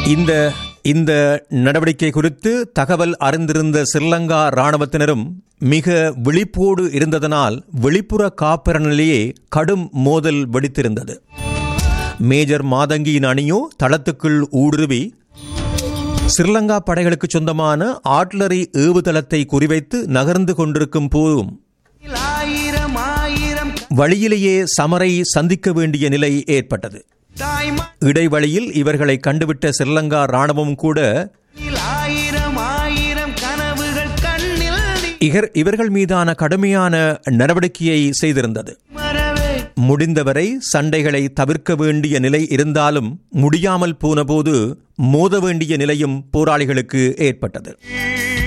இந்த இந்த நடவடிக்கை குறித்து தகவல் அறிந்திருந்த ஸ்ரீலங்கா இராணுவத்தினரும் மிக விழிப்போடு இருந்ததனால் வெளிப்புற காப்பரனிலேயே கடும் மோதல் வெடித்திருந்தது மேஜர் மாதங்கியின் அணியோ தளத்துக்குள் ஊடுருவி ஸ்ரீலங்கா படைகளுக்கு சொந்தமான ஆட்லரி ஏவுதளத்தை குறிவைத்து நகர்ந்து கொண்டிருக்கும் போதும் ஆயிரம் ஆயிரம் வழியிலேயே சமரை சந்திக்க வேண்டிய நிலை ஏற்பட்டது தாய்மா இடைவழியில் இவர்களை கண்டுவிட்ட ஸ்ரீலங்கா ராணுவம் கூட ஆயிரம் ஆயிரம் கனவுகள் கண்ணில் நீ இகர் இவர்கள் மீதான கடுமையான நடவடிக்கையை செய்திருந்தது மறவே முடிந்தவரை சண்டைகளை தவிர்க்க வேண்டிய நிலை இருந்தாலும் முடியாமல் போனபோது மோத வேண்டிய நிலையும் போராளிகளுக்கு ஏற்பட்டது